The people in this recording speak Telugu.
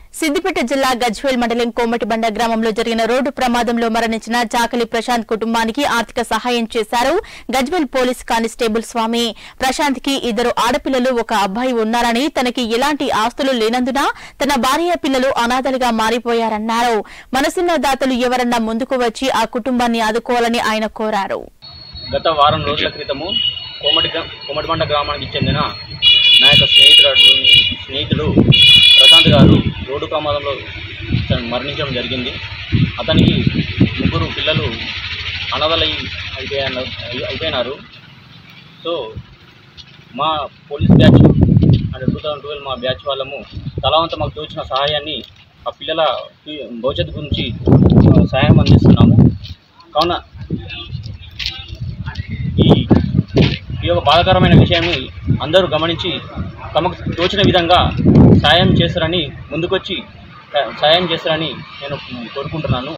సిద్దిపేట జిల్లా గజ్వేల్ మండలం కోమటిబండ గ్రామంలో జరిగిన రోడ్డు ప్రమాదంలో మరణించిన చాకలి ప్రశాంత్ కుటుంబానికి ఆర్థిక సహాయం చేశారు గజ్వేల్ పోలీస్ కానిస్టేబుల్ స్వామి ప్రశాంత్ కి ఇద్దరు ఆడపిల్లలు ఒక అబ్బాయి ఉన్నారని తనకి ఎలాంటి ఆస్తులు లేనందున తన భార్య పిల్లలు అనాథలుగా మారిపోయారన్నారు మనసున్న దాతలు ఎవరన్నా ముందుకు వచ్చి ఆ కుటుంబాన్ని ఆదుకోవాలని ఆయన కోరారు గత వారం రోజుల క్రితము కోమటి గ్రా- కోమటిబండ గ్రామానికి చెందిన నా యొక్క స్నేహితుడు స్నేహితుడు ప్రశాంత్ గారు రోడ్డు ప్రమాదంలో చ- మరణించడం జరిగింది అతనికి ముగ్గురు పిల్లలు అనాథలై అయిపోయాన అయిపోయినారు సో మా పోలీస్ బ్యాచ్ అంటే టూ థౌజండ్ ట్వెల్వ్ మా బ్యాచ్ వాళ్ళము తలవంత మాకు తోచిన సహాయాన్ని ఆ పిల్లల ఫ్యూ- భవిష్యత్తు గురించి ఆ, సహాయం అందిస్తున్నాము కావున ఈ ఈ యొక్క బాధాకరమైన విషయాన్ని అందరూ గమనించి తమకు తోచిన విధంగా సాయం చేస్తారని ముందుకొచ్చి సా- సాయం చేస్తారని నేను కోరుకుంటున్నాను